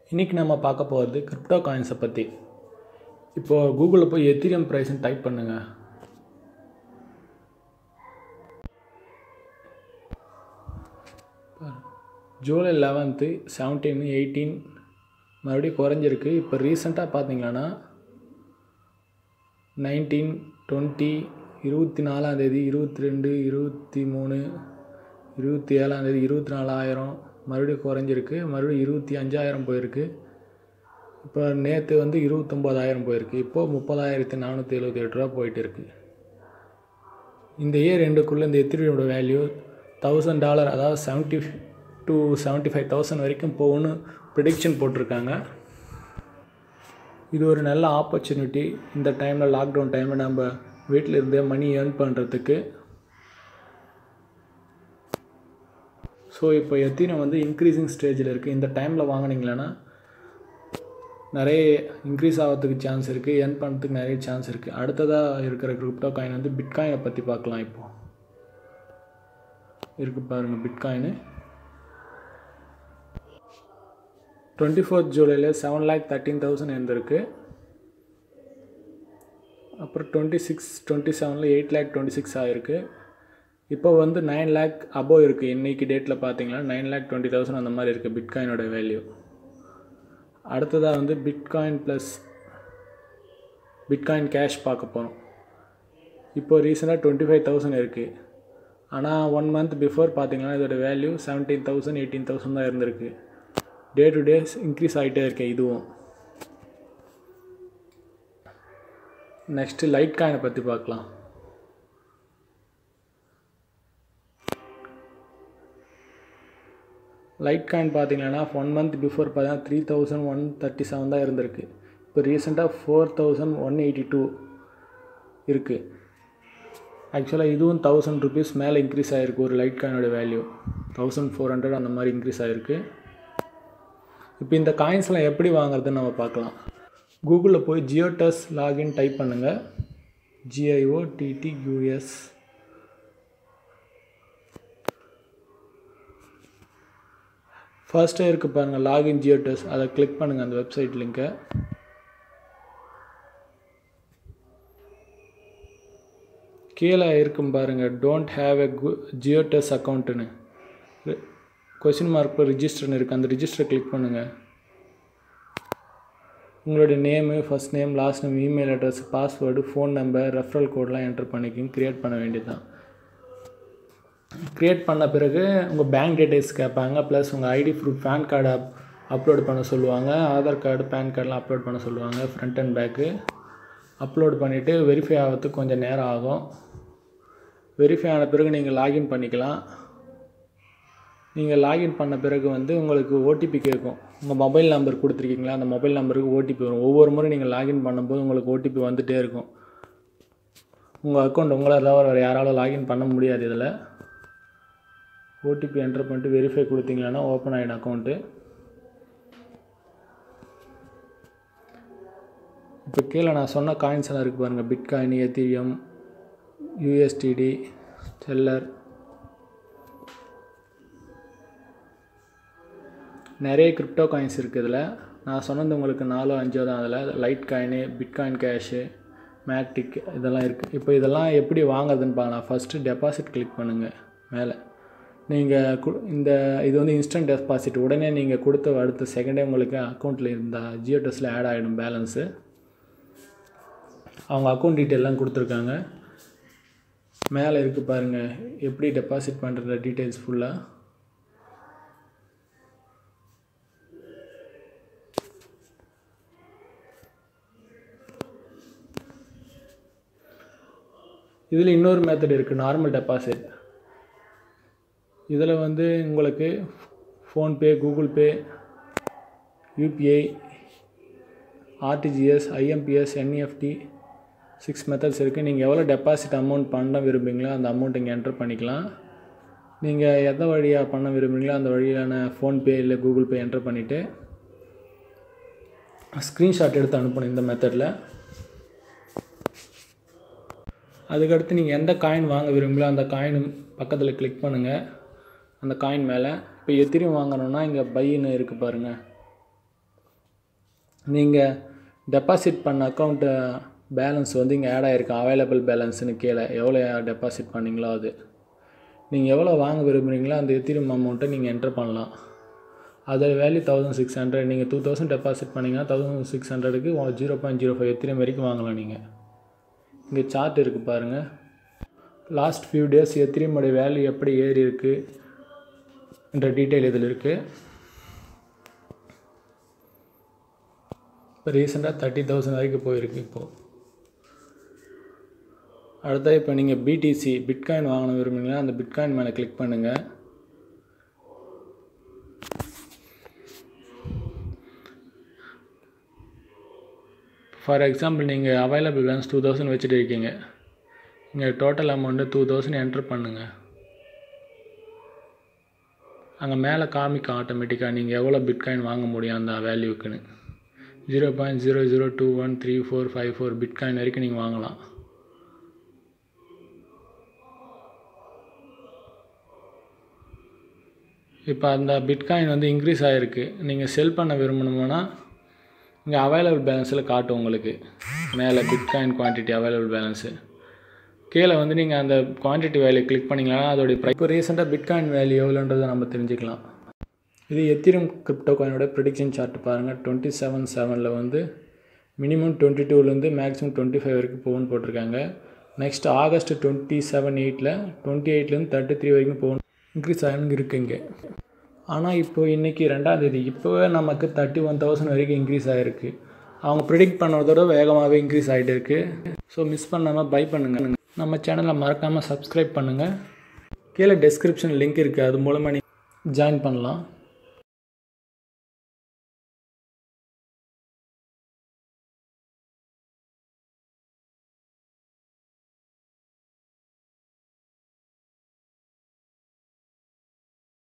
இன்றைக்கி நம்ம பார்க்க போகிறது கிரிப்டோ காயின்ஸை பற்றி இப்போது கூகுளில் போய் எத்திரியம் ப்ரைஸ்னு டைப் பண்ணுங்கள் ஜூலை லெவன்த்து செவன்டீன் எயிட்டீன் மறுபடியும் குறைஞ்சிருக்கு இப்போ ரீசெண்டாக பார்த்தீங்கன்னா நைன்டீன் டுவெண்ட்டி இருபத்தி நாலாந்தேதி இருபத்தி ரெண்டு இருபத்தி மூணு இருபத்தி ஏழாந்தேதி இருபத்தி நாலாயிரம் மறுபடியும் குறைஞ்சிருக்கு மறுபடியும் இருபத்தி அஞ்சாயிரம் போயிருக்கு இப்போ நேற்று வந்து இருபத்தொம்போதாயிரம் போயிருக்கு இப்போது முப்பதாயிரத்தி நானூற்றி எழுபத்தி எட்டு ரூபா போயிட்டு இருக்கு இந்த இயர் ரெண்டுக்குள்ளே இந்த எத்திரியோட வேல்யூ தௌசண்ட் டாலர் அதாவது seventy two seventy five thousand வரைக்கும் போகும்னு ப்ரிடிக்ஷன் போட்டிருக்காங்க இது ஒரு நல்ல ஆப்பர்ச்சுனிட்டி இந்த டைமில் லாக்டவுன் டைமில் நம்ம வீட்டில் இருந்தே மணி ஏர்ன் பண்ணுறதுக்கு ஸோ இப்போ எத்தீனம் வந்து இன்க்ரீசிங் ஸ்டேஜில் இருக்குது இந்த டைமில் வாங்கினீங்களன்னா நிறைய இன்க்ரீஸ் ஆகிறதுக்கு சான்ஸ் இருக்குது ஏர்ன் பண்ணுறதுக்கு நிறைய சான்ஸ் இருக்குது அடுத்ததாக இருக்கிற கிரிப்டோ காயின் வந்து பிட்காயினை பற்றி பார்க்கலாம் இப்போது இருக்குது பாருங்கள் பிட்காயினு டுவெண்ட்டி ஃபோர்த் ஜூலையில் செவன் லேக் தேர்ட்டீன் தௌசண்ட் இருந்திருக்கு அப்புறம் டுவெண்ட்டி சிக்ஸ் டுவெண்ட்டி செவனில் எயிட் லேக் டுவெண்ட்டி சிக்ஸ் ஆகிருக்கு இப்போ வந்து நைன் லேக் அபோவ் இருக்குது இன்றைக்கி டேட்டில் பார்த்தீங்கன்னா நைன் லேக் டுவெண்ட்டி தௌசண்ட் அந்த மாதிரி இருக்குது பிட்காயினோட வேல்யூ அடுத்ததாக வந்து பிட்காயின் ப்ளஸ் பிட்காயின் கேஷ் பார்க்க போகிறோம் இப்போ ரீசெண்டாக டுவெண்ட்டி ஃபைவ் தௌசண்ட் இருக்குது ஆனால் ஒன் மந்த் பிஃபோர் பார்த்தீங்கன்னா இதோட value seventeen thousand eighteen thousand தான் இருந்திருக்கு டே டு டே இன்க்ரீஸ் ஆகிட்டே இருக்கேன் இதுவும் நெக்ஸ்ட்டு லைட் காயினை பற்றி பார்க்கலாம் லைட் காயின் பார்த்தீங்கன்னா ஒன் மந்த் பிஃபோர் பார்த்தீங்கன்னா three thousand one thirty seven தான் இருந்திருக்கு இப்போ ரீசெண்டாக four thousand one eighty two இருக்குது ஆக்சுவலாக இதுவும் தௌசண்ட் ருபீஸ் மேலே இன்க்ரீஸ் ஆகிருக்கு ஒரு லைட் காயினோட வேல்யூ தௌசண்ட் ஃபோர் ஹண்ட்ரட் அந்த மாதிரி இன்க்ரீஸ் ஆகிருக்கு இப்போ இந்த காயின்ஸ்லாம் எப்படி வாங்குறதுன்னு நம்ம பார்க்கலாம் கூகுளில் போய் ஜியோடஸ் லாகின் டைப் பண்ணுங்கள் ஜிஐஓ டிடியூஎஸ் ஃபர்ஸ்ட்டே இருக்குது பாருங்கள் லாகின் ஜியோடஸ் அதை கிளிக் பண்ணுங்கள் அந்த வெப்சைட் லிங்க்கை கீழே இருக்கும் பாருங்கள் டோன்ட் ஹேவ் எ கு ஜியோடஸ் அக்கௌண்ட்டுன்னு கொஷின் மார்க் ரிஜிஸ்டர்னு இருக்குது அந்த ரிஜிஸ்டர் கிளிக் பண்ணுங்கள் உங்களுடைய name first name last name email address password phone number referral கோட்லாம் என்டர் பண்ணிக்கிங்க க்ரியேட் பண்ண வேண்டியது தான் க்ரியேட் பண்ண பிறகு உங்கள் பேங்க் டீட்டெயில்ஸ் கேட்பாங்க ப்ளஸ் உங்கள் ID proof PAN card up upload பண்ண சொல்லுவாங்க ஆதார் கார்டு பேன் கார்டெலாம் அப்லோட் பண்ண சொல்லுவாங்க ஃப்ரண்ட் அண்ட் பேக்கு அப்லோட் பண்ணிவிட்டு வெரிஃபை ஆகிறதுக்கு கொஞ்சம் நேரம் ஆகும் வெரிஃபை ஆன பிறகு நீங்கள் லாகின் பண்ணிக்கலாம் நீங்கள் லாகின் பண்ண பிறகு வந்து உங்களுக்கு ஓடிபி கேட்கும் உங்கள் மொபைல் நம்பர் கொடுத்துருக்கீங்களா அந்த மொபைல் நம்பருக்கு ஓடிபி வரும் ஒவ்வொரு முறை நீங்கள் லாகின் பண்ணும்போது உங்களுக்கு ஓடிபி வந்துகிட்டே இருக்கும் உங்கள் அக்கௌண்ட் உங்களால் தவிர வேறு யாராலும் லாகின் பண்ண முடியாது இதில் ஓடிபி என்டர் பண்ணிட்டு வெரிஃபை கொடுத்தீங்கன்னா ஓப்பன் ஆகிடும் அக்கௌண்ட்டு இப்போ கீழே நான் சொன்ன காயின்ஸ் எல்லாம் இருக்குது பாருங்கள் பிட்காயின் எத்திரியம் யூஎஸ்டிடி செல்லர் நிறைய கிரிப்டோ காயின்ஸ் இருக்குது இதில் நான் சொன்னது உங்களுக்கு நாலோ அஞ்சோ தான் அதில் லைட் காயினு பிட்காயின் கேஷு மேக்டிக் இதெல்லாம் இருக்குது இப்போ இதெல்லாம் எப்படி வாங்குறதுன்னு பார்க்கலாம் ஃபஸ்ட்டு டெபாசிட் கிளிக் பண்ணுங்கள் மேலே நீங்கள் கு இந்த இது வந்து இன்ஸ்டன்ட் டெபாசிட் உடனே நீங்கள் கொடுத்த அடுத்த செகண்டே உங்களுக்கு அக்கௌண்ட்டில் இந்த ஜியோ டெஸ்ட்டில் ஆட் ஆகிடும் பேலன்ஸு அவங்க அக்கௌண்ட் டீட்டெயிலாம் கொடுத்துருக்காங்க மேலே இருக்குது பாருங்கள் எப்படி டெபாசிட் பண்ணுற டீட்டெயில்ஸ் ஃபுல்லாக இதில் இன்னொரு மெத்தட் இருக்குது நார்மல் டெபாசிட் இதில் வந்து உங்களுக்கு PhonePe Google Pay UPI RTGS IMPS NEFT six methods இருக்குது நீங்கள் எவ்வளோ டெபாசிட் அமௌண்ட் பண்ண விரும்புகிறீங்களோ அந்த அமௌண்ட் இங்கே என்டர் பண்ணிக்கலாம் நீங்கள் எந்த வழியாக பண்ண விரும்புகிறீங்களோ அந்த வழியான ஃபோன்பே இல்லை கூகுள் பே என்டர் பண்ணிவிட்டு ஸ்க்ரீன்ஷாட் எடுத்து அனுப்பணும் இந்த மெத்தடில் அதுக்கடுத்து நீங்கள் எந்த காயின் வாங்க விரும்புங்களோ அந்த காயின் பக்கத்தில் கிளிக் பண்ணுங்கள் அந்த காயின் மேலே இப்போ எத்திரியும் வாங்கணுன்னா இங்கே பைன்னு இருக்குது பாருங்கள் நீங்கள் டெபாசிட் பண்ண அக்கௌண்ட்டு பேலன்ஸ் வந்து இங்கே ஆட் ஆகிருக்கு அவைலபிள் பேலன்ஸ்னு கீழே எவ்வளோ டெபாசிட் பண்ணீங்களோ அது நீங்கள் எவ்வளோ வாங்க விரும்புகிறீங்களோ அந்த எத்திரியம் அமௌண்ட்டை நீங்கள் என்டர் பண்ணலாம் அதோட வேல்யூ தௌசண்ட் சிக்ஸ் ஹண்ட்ரட் நீங்கள் டூ தௌசண்ட் டெபாசிட் பண்ணிங்கன்னா தௌசண்ட் சிக்ஸ் ஹண்ட்ரடுக்கு zero point zero five ethereum வரைக்கும் வாங்கலாம் நீங்கள் இங்கே சார்ட் இருக்குது பாருங்கள் லாஸ்ட் ஃபியூ டேஸ் எத்திரியமோடைய வேல்யூ எப்படி ஏறி இருக்குது என்ற டீட்டெயில் இதில் இருக்குது இப்போ ரீசெண்டாக தேர்ட்டி தௌசண்ட் வரைக்கும் போயிருக்கு இப்போது அடுத்தது இப்போ நீங்கள் பிடிசி பிட்காயின் வாங்கணும் விரும்புனீங்கன்னா அந்த பிட்காயின் மேலே கிளிக் பண்ணுங்கள் ஃபார் எக்ஸாம்பிள் நீங்கள் அவைலபிள் பேலன்ஸ் டூ தௌசண்ட் வச்சுட்டு இருக்கீங்க இங்கே total amount two thousand enter பண்ணுங்கள் அங்கே மேலே காமிக்கும் ஆட்டோமேட்டிக்காக நீங்கள் எவ்வளோ பிட்காயின் வாங்க முடியும் அந்த வேல்யூக்குன்னு zero point zero zero two one three four five four bitcoin வரைக்கும் நீங்கள் வாங்கலாம் இப்போ அந்த பிட்காயின் வந்து இன்க்ரீஸ் ஆகிருக்கு நீங்கள் செல் பண்ண விரும்பணும்னா இங்கே அவைலபிள் பேலன்ஸில் காட்டும் உங்களுக்கு மேலே பிட்காயின் குவான்டிட்டி அவைலபிள் பேலன்ஸு கீழே வந்து நீங்கள் அந்த குவான்டிட்டி வேல்யூ கிளிக் பண்ணிங்கன்னா அதோடைய ப்ரை இப்போ ரீசெண்டாக பிட்காயின் வேல்யூ எவ்வளோன்றதை நம்ம தெரிஞ்சுக்கலாம் இது எத்திரம் கிரிப்டோ காயினோட ப்ரிடிக்ஷன் சார்ட் பாருங்கள் டுவெண்ட்டி செவன் செவனில் வந்து மினிமம் டுவெண்ட்டி டூலேருந்து மேக்ஸிமம் டுவெண்ட்டி ஃபைவ் வரைக்கும் போகும்னு போட்டிருக்காங்க நெக்ஸ்ட் ஆகஸ்ட் டுவெண்ட்டி செவன் எயிட்டில் டுவெண்ட்டி எயிட்லேருந்து தேர்ட்டி த்ரீ வரைக்கும் போகணும் இன்க்ரீஸ் ஆகணும் இருக்குது இங்கே ஆனால் இப்போ இன்றைக்கி ரெண்டாம் தேதி இப்போவே நமக்கு தேர்ட்டி ஒன் தௌசண்ட் வரைக்கும் இன்க்ரீஸ் ஆகிருக்கு அவங்க ப்ரிடிக்ட் பண்ணதோட வேகமாகவே இன்க்ரீஸ் ஆகிட்டு இருக்குது ஸோ மிஸ் பண்ணாமல் பை பண்ணுங்கள் நம்ம சேனலை மறக்காமல் சப்ஸ்கிரைப் பண்ணுங்கள் கீழே டெஸ்கிரிப்ஷன் லிங்க் இருக்குது அது மூலமாக நீங்கள் ஜாயின் பண்ணலாம்